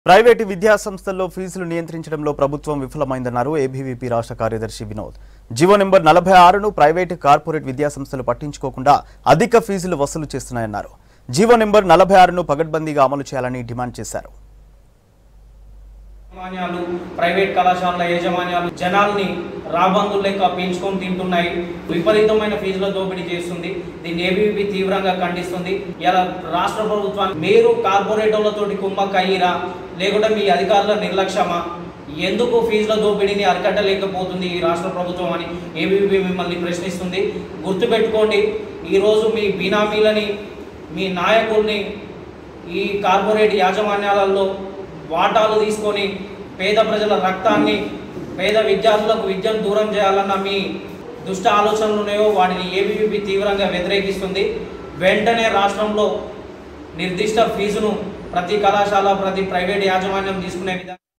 private విద్యా సంస్థల్లో ఫీజులు నియంత్రించడంలో ప్రభుత్వం విఫలమైందన్నారు ఏబీవీపీ రాష్ట్ర కార్యదర్శి వినోద్ జీవో నెంబర్ నలభై ఆరును ప్రైవేటు కార్పొరేట్ విద్యా సంస్థలు పట్టించుకోకుండా అధిక ఫీజులు వసూలు చేస్తున్నాయన్నారు జీవో నెంబర్ నలభై ఆరును పగడ్బందీగా అమలు చేయాలని డిమాండ్ చేశారు యాజమాన్యాలు ప్రైవేట్ కళాశాలల యాజమాన్యాలు జనాల్ని రాబందులు లెక్క పీల్చుకొని తింటున్నాయి విపరీతమైన ఫీజుల దోపిడీ చేస్తుంది దీన్ని ఏబీవీపీ తీవ్రంగా ఖండిస్తుంది ఇలా రాష్ట్ర ప్రభుత్వాన్ని మీరు కార్పొరేటర్లతోటి కుమ్మక్క అయ్యిరా లేకుంటే మీ అధికారుల నిర్లక్ష్యమా ఎందుకు ఫీజుల దోపిడీని అరికట్టలేకపోతుంది ఈ రాష్ట్ర ప్రభుత్వం అని ఏబీవీపీ మిమ్మల్ని ప్రశ్నిస్తుంది గుర్తుపెట్టుకోండి ఈరోజు మీ బినామీలని మీ నాయకుల్ని ఈ కార్పొరేట్ యాజమాన్యాలలో వాటాలు తీసుకొని పేద ప్రజల రక్తాన్ని పేద విద్యార్థులకు విద్యను దూరం చేయాలన్న మీ దుష్ట ఆలోచనలు ఉన్నాయో వాటిని ఏబీవీపీ తీవ్రంగా వ్యతిరేకిస్తుంది వెంటనే రాష్ట్రంలో నిర్దిష్ట ఫీజును ప్రతి కళాశాల ప్రతి ప్రైవేట్ యాజమాన్యం తీసుకునే విధంగా